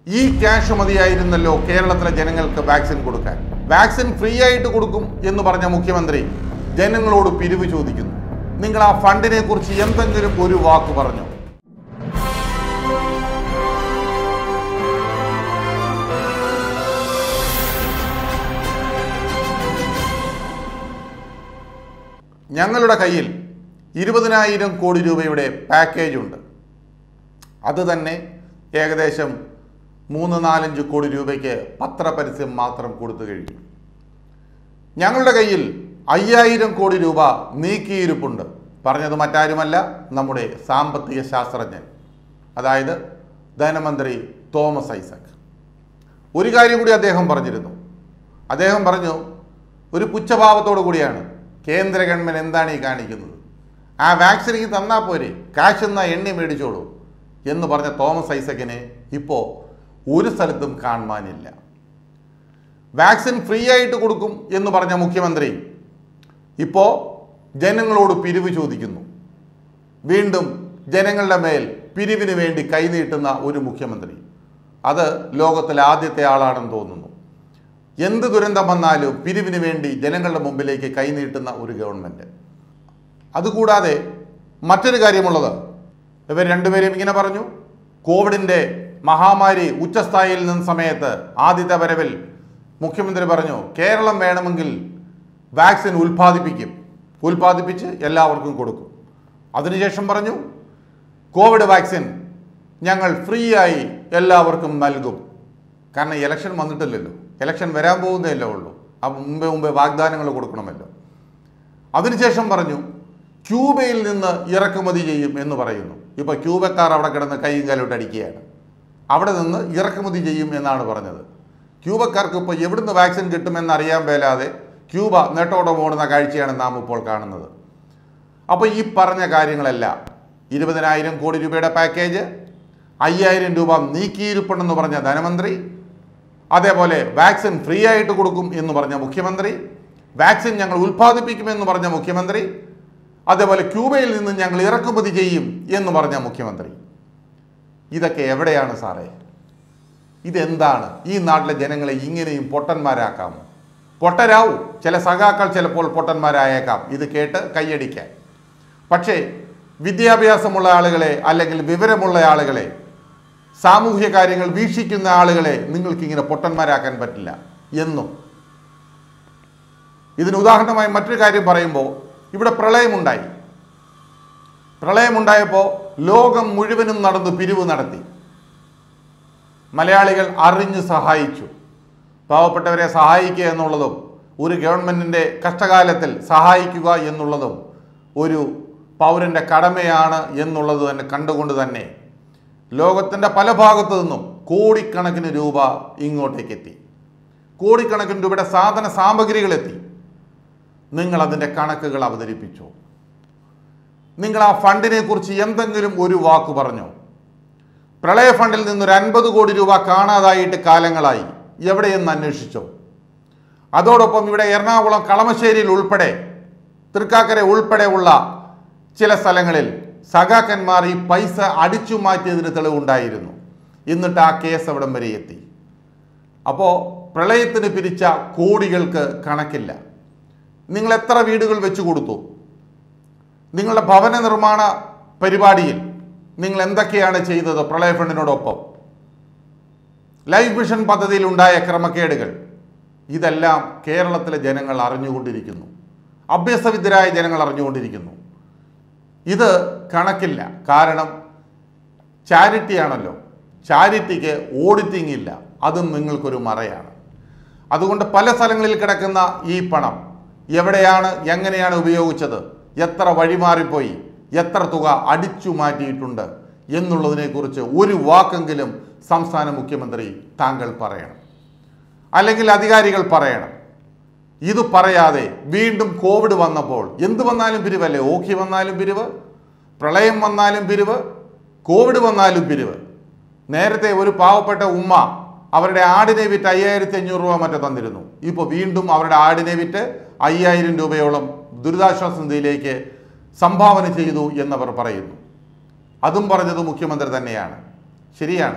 ഈ ക്യാഷ് മതിയായിരുന്നല്ലോ കേരളത്തിലെ ജനങ്ങൾക്ക് വാക്സിൻ കൊടുക്കാൻ വാക്സിൻ ഫ്രീ ആയിട്ട് കൊടുക്കും എന്ന് പറഞ്ഞ മുഖ്യമന്ത്രി ജനങ്ങളോട് പിരിവ് ചോദിക്കുന്നു നിങ്ങൾ ആ ഫണ്ടിനെ കുറിച്ച് എന്തെങ്കിലും ഒരു വാക്ക് പറഞ്ഞു ഞങ്ങളുടെ കയ്യിൽ ഇരുപതിനായിരം കോടി രൂപയുടെ പാക്കേജ് ഉണ്ട് അത് തന്നെ ഏകദേശം മൂന്ന് നാലഞ്ച് കോടി രൂപയ്ക്ക് പത്രപരസ്യം മാത്രം കൊടുത്തു കഴിഞ്ഞു ഞങ്ങളുടെ കയ്യിൽ അയ്യായിരം കോടി രൂപ നീക്കിയിരിപ്പുണ്ട് പറഞ്ഞത് മറ്റാരുമല്ല നമ്മുടെ സാമ്പത്തിക ശാസ്ത്രജ്ഞൻ അതായത് ധനമന്ത്രി തോമസ് ഐസക് ഒരു കാര്യം കൂടി അദ്ദേഹം പറഞ്ഞിരുന്നു അദ്ദേഹം പറഞ്ഞു ഒരു പുച്ഛഭാവത്തോടു കൂടിയാണ് കേന്ദ്ര ഗവൺമെൻറ് എന്താണ് ഈ കാണിക്കുന്നത് ആ വാക്സിൻ എനിക്ക് തന്നാൽ പോരെ കാശ് എന്നാ എണ്ണി മേടിച്ചോളൂ എന്ന് പറഞ്ഞ തോമസ് ഐസക്കിനെ ഇപ്പോൾ ഒരു സ്ഥലത്തും കാണുവാനില്ല വാക്സിൻ ഫ്രീ ആയിട്ട് കൊടുക്കും എന്ന് പറഞ്ഞ മുഖ്യമന്ത്രി ഇപ്പോൾ ജനങ്ങളോട് പിരിവ് ചോദിക്കുന്നു വീണ്ടും ജനങ്ങളുടെ മേൽ പിരിവിന് വേണ്ടി കൈനീട്ടുന്ന ഒരു മുഖ്യമന്ത്രി അത് ലോകത്തിലെ ആദ്യത്തെ ആളാണെന്ന് തോന്നുന്നു എന്ത് ദുരന്തം വന്നാലും പിരിവിന് വേണ്ടി ജനങ്ങളുടെ മുമ്പിലേക്ക് കൈനീട്ടുന്ന ഒരു ഗവൺമെൻറ് അതുകൂടാതെ മറ്റൊരു കാര്യമുള്ളത് ഇവർ രണ്ടുപേരും ഇങ്ങനെ പറഞ്ഞു കോവിഡിൻ്റെ മഹാമാരി ഉച്ചസ്ഥായിയിൽ നിന്ന സമയത്ത് ആദ്യത്തെ വരവിൽ മുഖ്യമന്ത്രി പറഞ്ഞു കേരളം വേണമെങ്കിൽ വാക്സിൻ ഉൽപ്പാദിപ്പിക്കും ഉൽപ്പാദിപ്പിച്ച് എല്ലാവർക്കും കൊടുക്കും അതിനുശേഷം പറഞ്ഞു കോവിഡ് വാക്സിൻ ഞങ്ങൾ ഫ്രീ ആയി എല്ലാവർക്കും നൽകും കാരണം ഇലക്ഷൻ വന്നിട്ടില്ലല്ലോ ഇലക്ഷൻ വരാൻ പോകുന്നതല്ലേ ഉള്ളൂ അപ്പം മുമ്പേ മുമ്പേ വാഗ്ദാനങ്ങൾ കൊടുക്കണമല്ലോ അതിനുശേഷം പറഞ്ഞു ക്യൂബയിൽ നിന്ന് ഇറക്കുമതി ചെയ്യും എന്ന് പറയുന്നു ഇപ്പോൾ ക്യൂബക്കാർ അവിടെ കിടന്ന് കൈയും കാലോട്ട് അടിക്കുകയാണ് അവിടെ നിന്ന് ഇറക്കുമതി ചെയ്യും എന്നാണ് പറഞ്ഞത് ക്യൂബക്കാർക്ക് ഇപ്പോൾ എവിടുന്ന് വാക്സിൻ കിട്ടുമെന്ന് അറിയാൻ മേലാതെ ക്യൂബ നെട്ടോട്ടം ഓടുന്ന കാഴ്ചയാണ് നാം ഇപ്പോൾ കാണുന്നത് അപ്പോൾ ഈ പറഞ്ഞ കാര്യങ്ങളെല്ലാം ഇരുപതിനായിരം കോടി രൂപയുടെ പാക്കേജ് അയ്യായിരം രൂപ നീക്കിയിരിപ്പുണ്ടെന്ന് പറഞ്ഞ ധനമന്ത്രി അതേപോലെ വാക്സിൻ ഫ്രീ ആയിട്ട് കൊടുക്കും എന്ന് പറഞ്ഞ മുഖ്യമന്ത്രി വാക്സിൻ ഞങ്ങൾ ഉൽപ്പാദിപ്പിക്കുമെന്ന് പറഞ്ഞ മുഖ്യമന്ത്രി അതേപോലെ ക്യൂബയിൽ നിന്ന് ഞങ്ങൾ ഇറക്കുമതി ചെയ്യും എന്ന് പറഞ്ഞ മുഖ്യമന്ത്രി ഇതൊക്കെ എവിടെയാണ് സാറേ ഇതെന്താണ് ഈ നാട്ടിലെ ജനങ്ങളെ ഇങ്ങനെയും പൊട്ടന്മാരാക്കാമോ പൊട്ടരാവും ചില സഖാക്കൾ ചിലപ്പോൾ പൊട്ടന്മാരായേക്കാം ഇത് കേട്ട് കൈയടിക്കാൻ പക്ഷേ വിദ്യാഭ്യാസമുള്ള ആളുകളെ അല്ലെങ്കിൽ വിവരമുള്ള ആളുകളെ സാമൂഹ്യ കാര്യങ്ങൾ വീക്ഷിക്കുന്ന ആളുകളെ നിങ്ങൾക്ക് ഇങ്ങനെ പൊട്ടന്മാരാക്കാൻ പറ്റില്ല എന്നും ഇതിന് ഉദാഹരണമായി മറ്റൊരു കാര്യം പറയുമ്പോൾ ഇവിടെ പ്രളയമുണ്ടായി പ്രളയമുണ്ടായപ്പോൾ ലോകം മുഴുവനും നടന്ന് പിരിവ് നടത്തി മലയാളികൾ അറിഞ്ഞു സഹായിച്ചു പാവപ്പെട്ടവരെ സഹായിക്കുക എന്നുള്ളതും ഒരു ഗവൺമെൻറ്റിൻ്റെ കഷ്ടകാലത്തിൽ സഹായിക്കുക എന്നുള്ളതും ഒരു പൗരൻ്റെ കടമയാണ് എന്നുള്ളത് തന്നെ കണ്ടുകൊണ്ട് തന്നെ ലോകത്തിൻ്റെ പല ഭാഗത്തു നിന്നും കോടിക്കണക്കിന് രൂപ ഇങ്ങോട്ടേക്ക് എത്തി കോടിക്കണക്കിന് രൂപയുടെ സാധന സാമഗ്രികൾ എത്തി നിങ്ങൾ അതിൻ്റെ കണക്കുകൾ അവതരിപ്പിച്ചു നിങ്ങൾ ആ ഫണ്ടിനെ കുറിച്ച് എന്തെങ്കിലും ഒരു വാക്ക് പറഞ്ഞോ പ്രളയ ഫണ്ടിൽ നിന്നൊരു അൻപത് കോടി രൂപ കാണാതായിട്ട് കാലങ്ങളായി എവിടെയെന്ന് അന്വേഷിച്ചോ അതോടൊപ്പം ഇവിടെ എറണാകുളം കളമശ്ശേരിയിൽ ഉൾപ്പെടെ തൃക്കാക്കര ഉൾപ്പെടെ ഉള്ള ചില സ്ഥലങ്ങളിൽ സഖാക്കന്മാർ ഈ പൈസ അടിച്ചു മാറ്റിയതിന് തെളിവുണ്ടായിരുന്നു എന്നിട്ട് ആ കേസ് അവിടം വരെ എത്തി അപ്പോൾ പ്രളയത്തിന് പിരിച്ച കോടികൾക്ക് കണക്കില്ല നിങ്ങൾ എത്ര വീടുകൾ വെച്ചു കൊടുത്തു നിങ്ങളുടെ ഭവന നിർമ്മാണ പരിപാടിയിൽ നിങ്ങൾ എന്തൊക്കെയാണ് ചെയ്തത് പ്രളയ ഫണ്ടിനോടൊപ്പം ലൈഫ് മിഷൻ പദ്ധതിയിൽ ഉണ്ടായ ക്രമക്കേടുകൾ ഇതെല്ലാം കേരളത്തിലെ ജനങ്ങൾ അറിഞ്ഞുകൊണ്ടിരിക്കുന്നു അഭ്യസവിദ്യരായ ജനങ്ങൾ അറിഞ്ഞുകൊണ്ടിരിക്കുന്നു ഇത് കണക്കില്ല കാരണം ചാരിറ്റിയാണല്ലോ ചാരിറ്റിക്ക് ഓഡിറ്റിംഗ് ഇല്ല അതും നിങ്ങൾക്കൊരു മറയാണ് അതുകൊണ്ട് പല സ്ഥലങ്ങളിൽ കിടക്കുന്ന ഈ പണം എവിടെയാണ് എങ്ങനെയാണ് ഉപയോഗിച്ചത് എത്ര വഴിമാറിപ്പോയി എത്ര തുക അടിച്ചു മാറ്റിയിട്ടുണ്ട് എന്നുള്ളതിനെക്കുറിച്ച് ഒരു വാക്കെങ്കിലും സംസ്ഥാന മുഖ്യമന്ത്രി താങ്കൾ പറയണം അല്ലെങ്കിൽ അധികാരികൾ പറയണം ഇത് പറയാതെ വീണ്ടും കോവിഡ് വന്നപ്പോൾ എന്ത് വന്നാലും പിരിവല്ലേ ഓഖി വന്നാലും പിരിവ് പ്രളയം വന്നാലും പിരിവ് കോവിഡ് വന്നാലും പിരിവ് നേരത്തെ ഒരു പാവപ്പെട്ട ഉമ്മ അവരുടെ ആടിനെ വിറ്റ് അയ്യായിരത്തി അഞ്ഞൂറ് രൂപ മറ്റോ തന്നിരുന്നു ഇപ്പോൾ വീണ്ടും അവരുടെ ആടിനെ വിറ്റ് അയ്യായിരം രൂപയോളം ദുരിതാശ്വാസ നിധിയിലേക്ക് സംഭാവന ചെയ്തു എന്നവർ പറയുന്നു അതും പറഞ്ഞത് മുഖ്യമന്ത്രി തന്നെയാണ് ശരിയാണ്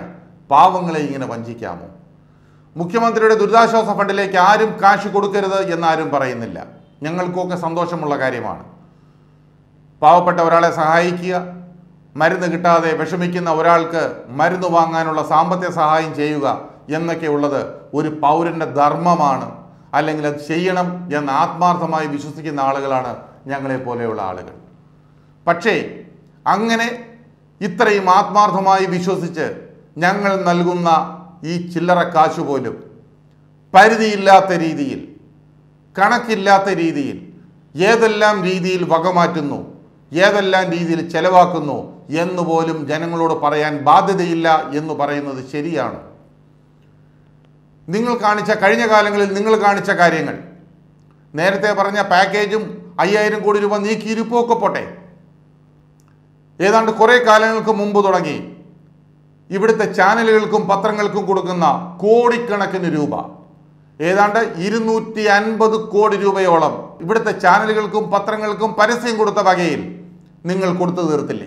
പാവങ്ങളെ ഇങ്ങനെ വഞ്ചിക്കാമോ മുഖ്യമന്ത്രിയുടെ ദുരിതാശ്വാസ ഫണ്ടിലേക്ക് ആരും കാശ് കൊടുക്കരുത് എന്നാരും പറയുന്നില്ല ഞങ്ങൾക്കൊക്കെ സന്തോഷമുള്ള കാര്യമാണ് പാവപ്പെട്ട ഒരാളെ സഹായിക്കുക മരുന്ന് കിട്ടാതെ വിഷമിക്കുന്ന ഒരാൾക്ക് മരുന്ന് വാങ്ങാനുള്ള സാമ്പത്തിക സഹായം ചെയ്യുക എന്നൊക്കെ ഉള്ളത് ഒരു പൗരൻ്റെ ധർമ്മമാണ് അല്ലെങ്കിൽ അത് ചെയ്യണം എന്ന് ആത്മാർത്ഥമായി വിശ്വസിക്കുന്ന ആളുകളാണ് ഞങ്ങളെ പോലെയുള്ള ആളുകൾ പക്ഷേ അങ്ങനെ ഇത്രയും ആത്മാർത്ഥമായി വിശ്വസിച്ച് ഞങ്ങൾ നൽകുന്ന ഈ ചില്ലറ കാശ് പോലും പരിധിയില്ലാത്ത രീതിയിൽ കണക്കില്ലാത്ത രീതിയിൽ ഏതെല്ലാം രീതിയിൽ വകമാറ്റുന്നു ഏതെല്ലാം രീതിയിൽ ചെലവാക്കുന്നു എന്ന് പോലും ജനങ്ങളോട് പറയാൻ ബാധ്യതയില്ല എന്ന് പറയുന്നത് ശരിയാണ് നിങ്ങൾ കാണിച്ച കഴിഞ്ഞ കാലങ്ങളിൽ നിങ്ങൾ കാണിച്ച കാര്യങ്ങൾ നേരത്തെ പറഞ്ഞ പാക്കേജും അയ്യായിരം കോടി രൂപ നീക്കിയിരിപ്പൊക്കെ പോട്ടെ ഏതാണ്ട് കുറേ കാലങ്ങൾക്ക് മുമ്പ് തുടങ്ങി ഇവിടുത്തെ ചാനലുകൾക്കും പത്രങ്ങൾക്കും കൊടുക്കുന്ന കോടിക്കണക്കിന് രൂപ ഏതാണ്ട് ഇരുന്നൂറ്റി അൻപത് കോടി രൂപയോളം ഇവിടുത്തെ ചാനലുകൾക്കും പത്രങ്ങൾക്കും പരസ്യം കൊടുത്ത വകയിൽ നിങ്ങൾ കൊടുത്തു തീർത്തില്ലേ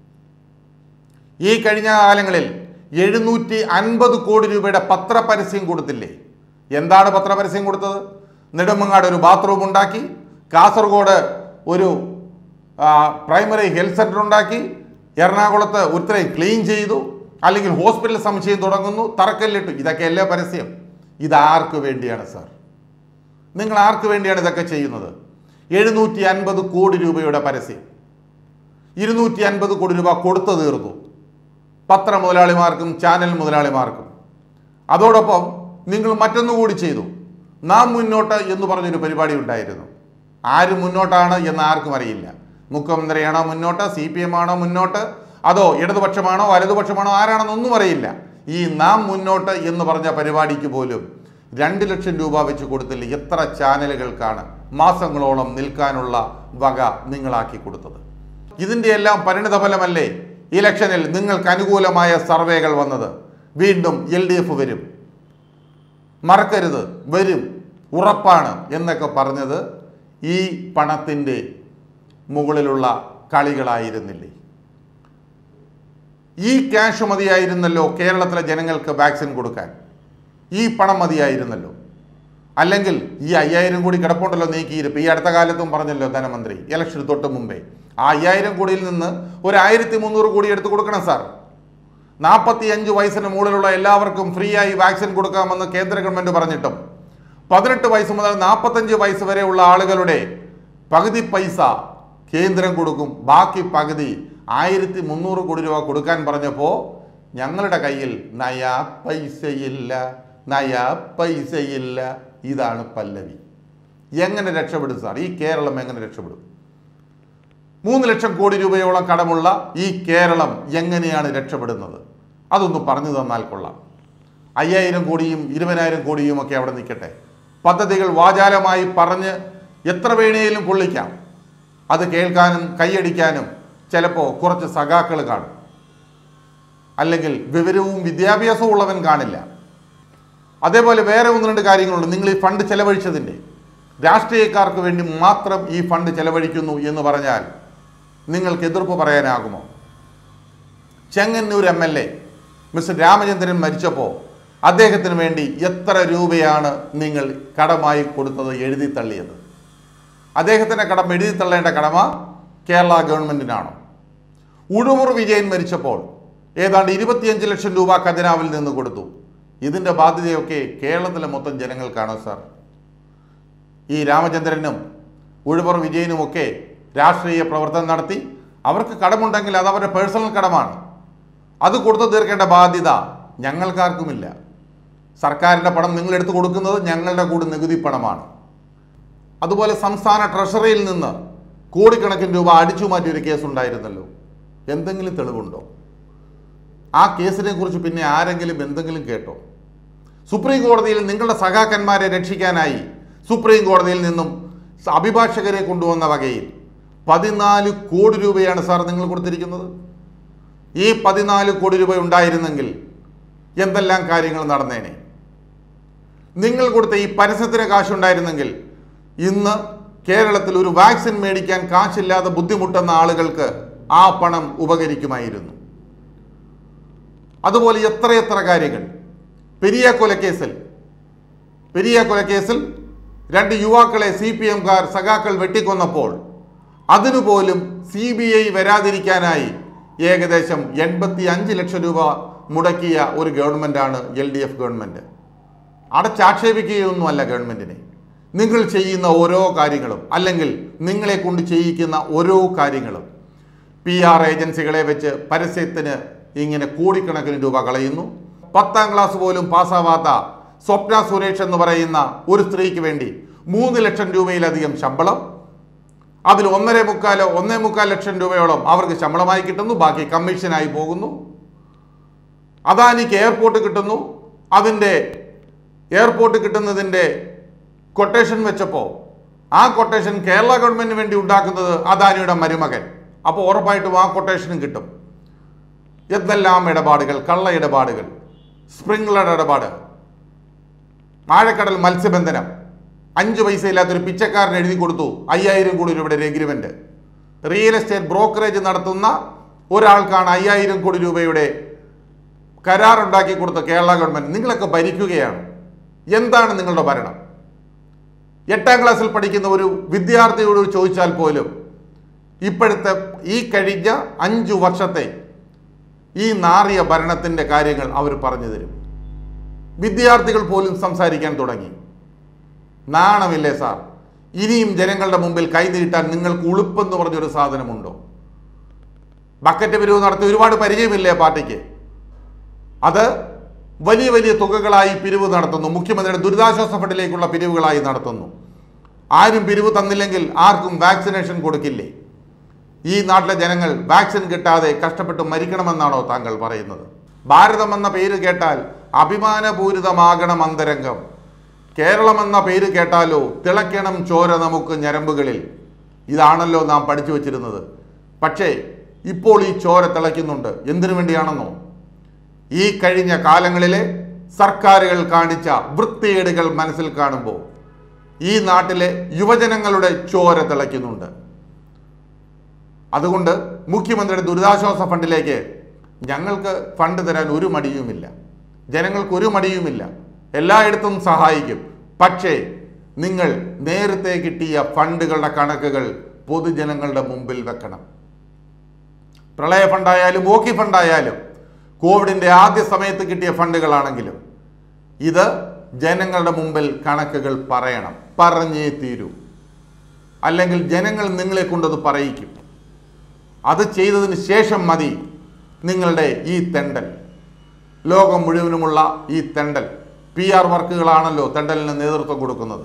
ഈ കഴിഞ്ഞ കാലങ്ങളിൽ എഴുന്നൂറ്റി അൻപത് കോടി രൂപയുടെ പത്രപരസ്യം കൊടുത്തില്ലേ എന്താണ് പത്രപരസ്യം കൊടുത്തത് നെടുമങ്ങാട് ഒരു ബാത്റൂം ഉണ്ടാക്കി കാസർഗോഡ് ഒരു ആ, പ്രൈമറി ഹെൽത്ത് സെൻ്റർ ഉണ്ടാക്കി എറണാകുളത്ത് ഉത്തരം ക്ലീൻ ചെയ്തു അല്ലെങ്കിൽ ഹോസ്പിറ്റൽ സമുച്ചയം തുടങ്ങുന്നു തറക്കല്ലിട്ടു ഇതൊക്കെയല്ലേ പരസ്യം ഇതാർക്ക് വേണ്ടിയാണ് സാർ നിങ്ങൾ ആർക്ക് വേണ്ടിയാണ് ഇതൊക്കെ ചെയ്യുന്നത് എഴുന്നൂറ്റി അൻപത് കോടി രൂപയുടെ പരസ്യം ഇരുന്നൂറ്റി അൻപത് കോടി രൂപ കൊടുത്തു തീർന്നു പത്ര മുതലാളിമാർക്കും ചാനൽ മുതലാളിമാർക്കും അതോടൊപ്പം നിങ്ങൾ മറ്റൊന്നുകൂടി ചെയ്തു നാം മുന്നോട്ട് എന്ന് പറഞ്ഞൊരു പരിപാടി ഉണ്ടായിരുന്നു ആര് മുന്നോട്ടാണ് എന്ന് ആർക്കും അറിയില്ല മുഖ്യമന്ത്രിയാണോ മുന്നോട്ട് സി പി എം ആണോ മുന്നോട്ട് അതോ ഇടതുപക്ഷമാണോ വലതുപക്ഷമാണോ ആരാണെന്നൊന്നും അറിയില്ല ഈ നാം മുന്നോട്ട് എന്ന് പറഞ്ഞ പരിപാടിക്ക് പോലും രണ്ട് ലക്ഷം രൂപ വെച്ച് കൊടുത്തില്ല എത്ര ചാനലുകൾക്കാണ് മാസങ്ങളോളം നിൽക്കാനുള്ള വക നിങ്ങളാക്കി കൊടുത്തത് ഇതിൻ്റെ എല്ലാം പരിണിതഫലമല്ലേ ഇലക്ഷനിൽ നിങ്ങൾക്ക് അനുകൂലമായ സർവേകൾ വന്നത് വീണ്ടും എൽ ഡി എഫ് വരും മറക്കരുത് വരും ഉറപ്പാണ് എന്നൊക്കെ പറഞ്ഞത് ഈ പണത്തിൻ്റെ മുകളിലുള്ള കളികളായിരുന്നില്ലേ ഈ ക്യാഷ് മതിയായിരുന്നല്ലോ കേരളത്തിലെ ജനങ്ങൾക്ക് വാക്സിൻ കൊടുക്കാൻ ഈ പണം മതിയായിരുന്നല്ലോ അല്ലെങ്കിൽ ഈ അയ്യായിരം കോടി കിടപ്പുണ്ടല്ലോ നീക്കിയിരിപ്പ് ഈ അടുത്ത കാലത്തും പറഞ്ഞല്ലോ ധനമന്ത്രി ഇലക്ഷൻ തൊട്ട് മുമ്പേ ആ അയ്യായിരം കോടിയിൽ നിന്ന് ഒരു ആയിരത്തി മുന്നൂറ് കോടി എടുത്ത് കൊടുക്കണം സാർ നാൽപ്പത്തി അഞ്ച് വയസ്സിന് മുകളിലുള്ള എല്ലാവർക്കും ഫ്രീ ആയി വാക്സിൻ കൊടുക്കാമെന്ന് കേന്ദ്ര ഗവൺമെന്റ് പറഞ്ഞിട്ടും പതിനെട്ട് വയസ്സ് മുതൽ നാൽപ്പത്തഞ്ച് വയസ്സ് വരെയുള്ള ആളുകളുടെ പകുതി പൈസ കേന്ദ്രം കൊടുക്കും ബാക്കി പകുതി ആയിരത്തി മുന്നൂറ് കോടി രൂപ കൊടുക്കാൻ പറഞ്ഞപ്പോൾ ഞങ്ങളുടെ കയ്യിൽ നയാ പൈസയില്ല നയാ പൈസയില്ല ഇതാണ് പല്ലവി എങ്ങനെ രക്ഷപ്പെടും സാർ ഈ കേരളം എങ്ങനെ രക്ഷപ്പെടും മൂന്ന് ലക്ഷം കോടി രൂപയോളം കടമുള്ള ഈ കേരളം എങ്ങനെയാണ് രക്ഷപ്പെടുന്നത് അതൊന്ന് പറഞ്ഞു തന്നാൽ കൊള്ളാം അയ്യായിരം കോടിയും ഇരുപതിനായിരം കോടിയും ഒക്കെ അവിടെ നിൽക്കട്ടെ പദ്ധതികൾ വാചാലമായി പറഞ്ഞ് എത്ര വേണേലും കൊള്ളിക്കാം അത് കേൾക്കാനും കൈയടിക്കാനും ചിലപ്പോൾ കുറച്ച് സഖാക്കൾ കാണും അല്ലെങ്കിൽ വിവരവും വിദ്യാഭ്യാസവും ഉള്ളവൻ കാണില്ല അതേപോലെ വേറെ ഒന്ന് രണ്ട് കാര്യങ്ങളുണ്ട് നിങ്ങൾ ഈ ഫണ്ട് ചെലവഴിച്ചതിൻ്റെ രാഷ്ട്രീയക്കാർക്ക് വേണ്ടി മാത്രം ഈ ഫണ്ട് ചെലവഴിക്കുന്നു എന്ന് പറഞ്ഞാൽ നിങ്ങൾക്ക് എതിർപ്പ് പറയാനാകുമോ Chengannur M L A mister Ramachandran മരിച്ചപ്പോൾ അദ്ദേഹത്തിന് വേണ്ടി എത്ര രൂപയാണ് നിങ്ങൾ കടമായി കൊടുത്തത് എഴുതി തള്ളിയത് അദ്ദേഹത്തിൻ്റെ കടം എഴുതി തള്ളേണ്ട കടമ കേരള ഗവൺമെൻറ്റിനാണോ ഉടുമുർ വിജയൻ മരിച്ചപ്പോൾ ഏതാണ്ട് ഇരുപത്തിയഞ്ച് ലക്ഷം രൂപ ഖജനാവിൽ നിന്ന് കൊടുത്തു ഇതിൻ്റെ ബാധ്യതയൊക്കെ കേരളത്തിലെ മൊത്തം ജനങ്ങൾക്കാണോ സാർ ഈ രാമചന്ദ്രനും ഉഴുവർ വിജയനുമൊക്കെ രാഷ്ട്രീയ പ്രവർത്തനം നടത്തി അവർക്ക് കടമുണ്ടെങ്കിൽ അത് അവരുടെ പേഴ്സണൽ കടമാണ് അത് കൊടുത്തു തീർക്കേണ്ട ബാധ്യത ഞങ്ങൾക്കാർക്കുമില്ല സർക്കാരിൻ്റെ പണം നിങ്ങൾ എടുത്തു കൊടുക്കുന്നത് ഞങ്ങളുടെ കൂടി നികുതി പണമാണ് അതുപോലെ സംസ്ഥാന ട്രഷറിയിൽ നിന്ന് കോടിക്കണക്കിന് രൂപ അടിച്ചു മാറ്റിയ ഒരു കേസ് ഉണ്ടായിരുന്നല്ലോ എന്തെങ്കിലും തെളിവുണ്ടോ ആ കേസിനെ കുറിച്ച് പിന്നെ ആരെങ്കിലും എന്തെങ്കിലും കേട്ടോ സുപ്രീം കോടതിയിൽ നിങ്ങളുടെ സഖാക്കന്മാരെ രക്ഷിക്കാനായി സുപ്രീം കോടതിയിൽ നിന്നും സ- അഭിഭാഷകരെ കൊണ്ടുവന്ന വകയിൽ പതിനാല് കോടി രൂപയാണ് സാർ നിങ്ങൾ കൊടുത്തിരിക്കുന്നത് ഈ പതിനാല് കോടി രൂപ ഉണ്ടായിരുന്നെങ്കിൽ എന്തെല്ലാം കാര്യങ്ങൾ നടന്നേനെ നിങ്ങൾ കൊടുത്ത ഈ പരസ്യത്തിന് കാശുണ്ടായിരുന്നെങ്കിൽ ഇന്ന് കേരളത്തിൽ ഒരു വാക്സിൻ മേടിക്കാൻ കാശില്ലാതെ ബുദ്ധിമുട്ടുന്ന ആളുകൾക്ക് ആ പണം ഉപകരിക്കുമായിരുന്നു അതുപോലെ എത്രയെത്ര കാര്യങ്ങൾ പെരിയ കൊലക്കേസിൽ പെരിയ കൊലക്കേസിൽ രണ്ട് യുവാക്കളെ സി പി എംകാർ സഖാക്കൾ വെട്ടിക്കൊന്നപ്പോൾ അതിനുപോലും സി ബി ഐ വരാതിരിക്കാനായി ഏകദേശം എൺപത്തി അഞ്ച് ലക്ഷം രൂപ മുടക്കിയ ഒരു ഗവൺമെൻറ്റാണ് എൽ ഡി എഫ് ഗവൺമെൻറ് അടച്ചാക്ഷേപിക്കുകയൊന്നുമല്ല ഗവൺമെൻറ്റിനെ നിങ്ങൾ ചെയ്യുന്ന ഓരോ കാര്യങ്ങളും അല്ലെങ്കിൽ നിങ്ങളെ കൊണ്ട് ചെയ്യിക്കുന്ന ഓരോ കാര്യങ്ങളും പി ആർ ഏജൻസികളെ വെച്ച് പരസ്യത്തിന് ഇങ്ങനെ കോടിക്കണക്കിന് രൂപ കളയുന്നു പത്താം ക്ലാസ് പോലും പാസ്സാവാത്ത സ്വപ്ന സുരേഷ് എന്ന് പറയുന്ന ഒരു സ്ത്രീക്ക് വേണ്ടി മൂന്ന് ലക്ഷം രൂപയിലധികം ശമ്പളം അതിൽ ഒന്നര മുക്കാലോ ഒന്നേ മുക്കാൽ ലക്ഷം രൂപയോളം അവർക്ക് ശമ്പളമായി കിട്ടുന്നു ബാക്കി കമ്മീഷനായി പോകുന്നു അദാനിക്ക് എയർപോർട്ട് കിട്ടുന്നു അതിൻ്റെ എയർപോർട്ട് കിട്ടുന്നതിൻ്റെ കൊട്ടേഷൻ വെച്ചപ്പോൾ ആ കൊട്ടേഷൻ കേരള ഗവൺമെൻറ്റിന് വേണ്ടി ഉണ്ടാക്കുന്നത് അദാനിയുടെ മരുമകൻ അപ്പോൾ ഉറപ്പായിട്ടും ആ കൊട്ടേഷനും കിട്ടും എന്തെല്ലാം ഇടപാടുകൾ കള്ള ഇടപാടുകൾ സ്പ്രിംഗ്ലർ ഇടപാട് ആഴക്കടൽ മത്സ്യബന്ധനം അഞ്ച് പൈസ ഇല്ലാത്തൊരു പിച്ചക്കാരൻ എഴുതി കൊടുത്തു അയ്യായിരം കോടി രൂപയുടെ എഗ്രിമെന്റ് റിയൽ എസ്റ്റേറ്റ് ബ്രോക്കറേജ് നടത്തുന്ന ഒരാൾക്കാണ് അയ്യായിരം കോടി രൂപയുടെ കരാറുണ്ടാക്കി കൊടുത്ത കേരള ഗവൺമെന്റ് നിങ്ങളൊക്കെ ഭരിക്കുകയാണ് എന്താണ് നിങ്ങളുടെ ഭരണം എട്ടാം ക്ലാസ്സിൽ പഠിക്കുന്ന ഒരു വിദ്യാർത്ഥിയോട് ചോദിച്ചാൽ പോലും ഇപ്പോഴത്തെ ഈ കഴിഞ്ഞ അഞ്ചു വർഷത്തെ ഈ നാറിയ ഭരണത്തിൻ്റെ കാര്യങ്ങൾ അവർ പറഞ്ഞു തരും വിദ്യാർത്ഥികൾ പോലും സംസാരിക്കാൻ തുടങ്ങി നാണമില്ലേ സാർ ഇനിയും ജനങ്ങളുടെ മുമ്പിൽ കൈനീട്ടാൻ നിങ്ങൾക്ക് ഉളുപ്പെന്ന് പറഞ്ഞൊരു സാധനമുണ്ടോ ബക്കറ്റ് പിരിവ് നടത്തി ഒരുപാട് പരിചയമില്ലേ പാർട്ടിക്ക് അത് വലിയ വലിയ തുകകളായി പിരിവ് നടത്തുന്നു മുഖ്യമന്ത്രിയുടെ ദുരിതാശ്വാസ ഫണ്ടിലേക്കുള്ള പിരിവുകളായി നടത്തുന്നു ആരും പിരിവ് തന്നില്ലെങ്കിൽ ആർക്കും വാക്സിനേഷൻ കൊടുക്കില്ലേ ഈ നാട്ടിലെ ജനങ്ങൾ വാക്സിൻ കിട്ടാതെ കഷ്ടപ്പെട്ട് മരിക്കണമെന്നാണോ താങ്കൾ പറയുന്നത് ഭാരതം എന്ന പേര് കേട്ടാൽ അഭിമാനപൂരിതമാകണം അന്തരംഗം കേരളം എന്ന പേര് കേട്ടാലോ തിളയ്ക്കണം ചോര നമുക്ക് ഞരമ്പുകളിൽ ഇതാണല്ലോ നാം പഠിച്ചു വച്ചിരുന്നത് പക്ഷേ ഇപ്പോൾ ഈ ചോര തിളയ്ക്കുന്നുണ്ട് എന്തിനു വേണ്ടിയാണെന്നോ ഈ കഴിഞ്ഞ കാലങ്ങളിലെ സർക്കാരുകൾ കാണിച്ച വൃത്തികേടുകൾ മനസ്സിൽ കാണുമ്പോൾ ഈ നാട്ടിലെ യുവജനങ്ങളുടെ ചോര തിളയ്ക്കുന്നുണ്ട് അതുകൊണ്ട് മുഖ്യമന്ത്രിയുടെ ദുരിതാശ്വാസ ഫണ്ടിലേക്ക് ഞങ്ങൾക്ക് ഫണ്ട് തരാൻ ഒരു മടിയുമില്ല ജനങ്ങൾക്ക് ഒരു മടിയുമില്ല എല്ലായിടത്തും സഹായിക്കും പക്ഷേ നിങ്ങൾ നേരത്തെ കിട്ടിയ ഫണ്ടുകളുടെ കണക്കുകൾ പൊതുജനങ്ങളുടെ മുമ്പിൽ വെക്കണം പ്രളയ ഫണ്ടായാലും ഓക്കി ഫണ്ടായാലും കോവിഡിൻ്റെ ആദ്യ സമയത്ത് കിട്ടിയ ഫണ്ടുകളാണെങ്കിലും ഇത് ജനങ്ങളുടെ മുമ്പിൽ കണക്കുകൾ പറയണം പറഞ്ഞേ തീരൂ അല്ലെങ്കിൽ ജനങ്ങൾ നിങ്ങളെ കൊണ്ടത് പറയിക്കും അത് ചെയ്തതിന് ശേഷം മതി നിങ്ങളുടെ ഈ തെണ്ടൽ ലോകം മുഴുവനുമുള്ള ഈ തെണ്ടൽ പി ആർ വർക്കുകളാണല്ലോ തെണ്ടലിന് നേതൃത്വം കൊടുക്കുന്നത്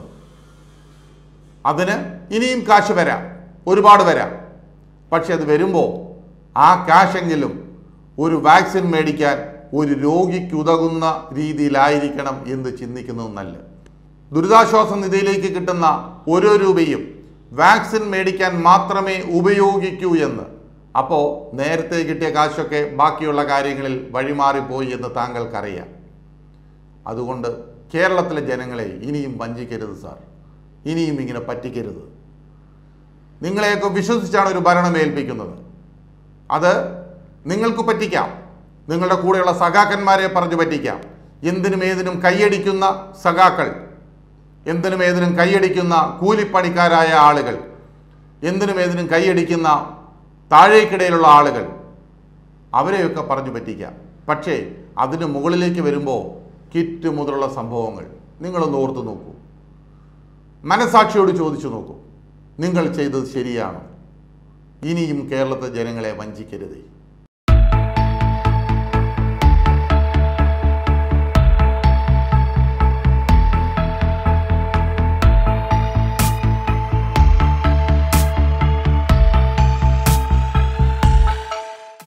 അതിന് ഇനിയും കാശ് വരാം ഒരുപാട് വരാം പക്ഷെ അത് വരുമ്പോൾ ആ കാശെങ്കിലും ഒരു വാക്സിൻ മേടിക്കാൻ ഒരു രോഗിക്ക് ഉതകുന്ന രീതിയിലായിരിക്കണം എന്ന് ചിന്തിക്കുന്നത് നല്ലത് ദുരിതാശ്വാസ നിധിയിലേക്ക് കിട്ടുന്ന ഓരോ രൂപയും വാക്സിൻ മേടിക്കാൻ മാത്രമേ ഉപയോഗിക്കൂ എന്ന് അപ്പോൾ നേരത്തെ കിട്ടിയ കാശൊക്കെ ബാക്കിയുള്ള കാര്യങ്ങളിൽ വഴിമാറിപ്പോയി എന്ന് താങ്കൾക്കറിയാം അതുകൊണ്ട് കേരളത്തിലെ ജനങ്ങളെ ഇനിയും വഞ്ചിക്കരുത് സാർ ഇനിയും ഇങ്ങനെ പറ്റിക്കരുത് നിങ്ങളെയൊക്കെ വിശ്വസിച്ചാണ് ഒരു ഭരണം ഏൽപ്പിക്കുന്നത് അത് നിങ്ങൾക്ക് പറ്റിക്കാം നിങ്ങളുടെ കൂടെയുള്ള സഖാക്കന്മാരെ പറഞ്ഞു പറ്റിക്കാം എന്തിനും ഏതിനും കൈയടിക്കുന്ന സഖാക്കൾ എന്തിനും ഏതിനും കൈയടിക്കുന്ന കൂലിപ്പണിക്കാരായ ആളുകൾ എന്തിനും ഏതിനും കൈയടിക്കുന്ന താഴേക്കിടയിലുള്ള ആളുകൾ അവരെയൊക്കെ പറഞ്ഞു പറ്റിക്കാം പക്ഷേ അതിന് മുകളിലേക്ക് വരുമ്പോൾ കിറ്റ് മുതലുള്ള സംഭവങ്ങൾ നിങ്ങളൊന്ന് ഓർത്തു നോക്കൂ മനസാക്ഷിയോട് ചോദിച്ചു നോക്കൂ നിങ്ങൾ ചെയ്തത് ശരിയാണോ ഇനിയും കേരളത്തെ ജനങ്ങളെ വഞ്ചിക്കരുതേ